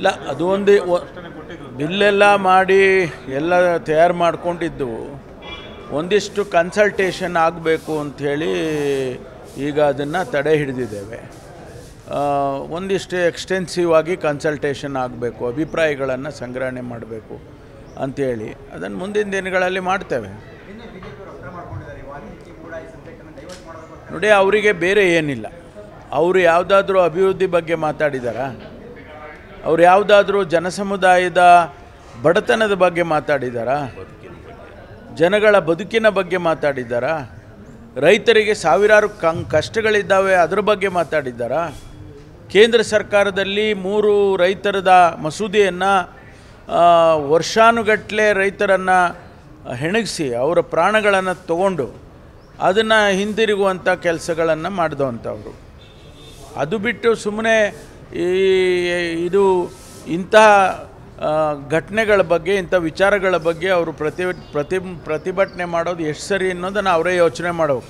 ಇಲ್ಲ ಅದು ಒಂದು ಒ- ಬಿಲ್ಲೆಲ್ಲ ಮಾಡಿ ಎಲ್ಲ ತಯಾರು ಮಾಡ್ಕೊಂಡಿದ್ದು ಒಂದಿಷ್ಟು ಕನ್ಸಲ್ಟೇಷನ್ ಆಗಬೇಕು ಅಂಥೇಳಿ ಈಗ ಅದನ್ನು ತಡೆ ಹಿಡಿದಿದ್ದೇವೆ ಆ, ಒಂದಿಷ್ಟು ಎಕ್ಸ್ಟೆನ್ಸಿವ್ ಆಗಿ ಕನ್ಸಲ್ಟೇಷನ್ ಆಗಬೇಕು ಅಭಿಪ್ರಾಯಗಳನ್ನು ಸಂಗ್ರಹಣೆ ಮಾಡಬೇಕು ಅಂಥೇಳಿ ಅದನ್ನು ಮುಂದಿನ ದಿನಗಳಲ್ಲಿ ಮಾಡ್ತೇವೆ ನೋಡಿ ಅವರಿಗೆ ಬೇರೆ ಏನಿಲ್ಲ ಅವರು ಯಾವುದಾದ್ರೂ ಅಭಿವೃದ್ಧಿ ಬಗ್ಗೆ ಮಾತಾಡಿದಾರಾ ಅವ್ರು ಯಾವುದಾದ್ರೂ ಜನಸಮುದಾಯದ ಬಡತನದ ಬಗ್ಗೆ ಮಾತಾಡಿದಾರಾ ಜನಗಳ ಬದುಕಿನ ಬಗ್ಗೆ ಮಾತಾಡಿದ್ದಾರಾ ರೈತರಿಗೆ ಸಾವಿರಾರು ಕಂ ಕಷ್ಟಗಳಿದ್ದಾವೆ ಅದರ ಬಗ್ಗೆ ಮಾತಾಡಿದ್ದಾರಾ ಕೇಂದ್ರ ಸರ್ಕಾರದಲ್ಲಿ ಮೂರು ರೈತರದ ಮಸೂದೆಯನ್ನು ವರ್ಷಾನುಗಟ್ಟಲೆ ರೈತರನ್ನು ಹೆಣಗಿಸಿ ಅವರ ಪ್ರಾಣಗಳನ್ನು ತಗೊಂಡು ಅದನ್ನು ಹಿಂದಿರುಗುವಂಥ ಕೆಲಸಗಳನ್ನು ಮಾಡಿದವಂಥವ್ರು ಅದು ಬಿಟ್ಟು ಸುಮ್ಮನೆ ಈ ಇದು ಇಂತಹ ಆ, ಘಟನೆಗಳ ಬಗ್ಗೆ ಇಂಥ ವಿಚಾರಗಳ ಬಗ್ಗೆ ಅವರು ಪ್ರತಿ ಪ್ರತಿ ಪ್ರತಿಭಟನೆ ಮಾಡೋದು ಎಷ್ಟು ಸರಿ ಅನ್ನೋದನ್ನು ಅವರೇ ಯೋಚನೆ ಮಾಡಬೇಕು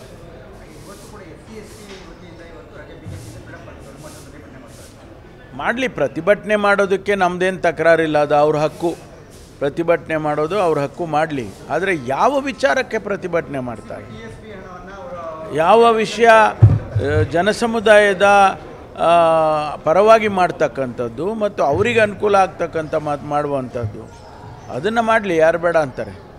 ಮಾಡಲಿ ಪ್ರತಿಭಟನೆ ಮಾಡೋದಕ್ಕೆ ನಮ್ಮದೇನು ತಕರಾರಿಲ್ಲ ಅದು ಅವ್ರ ಹಕ್ಕು ಪ್ರತಿಭಟನೆ ಮಾಡೋದು ಅವ್ರ ಹಕ್ಕು ಮಾಡಲಿ ಆದರೆ ಯಾವ ವಿಚಾರಕ್ಕೆ ಪ್ರತಿಭಟನೆ ಮಾಡ್ತಾರೆ ಯಾವ ವಿಷಯ ಆ, ಜನಸಮುದಾಯದ ಆ, ಪರವಾಗಿ ಮಾಡ್ತಕ್ಕಂಥದ್ದು ಮತ್ತು ಅವರಿಗೆ ಅನುಕೂಲ ಆಗ್ತಕ್ಕಂಥ ಮಾತು ಮಾಡುವಂಥದ್ದು ಅದನ್ನು ಮಾಡಲಿ ಯಾರು ಬೇಡ ಅಂತಾರೆ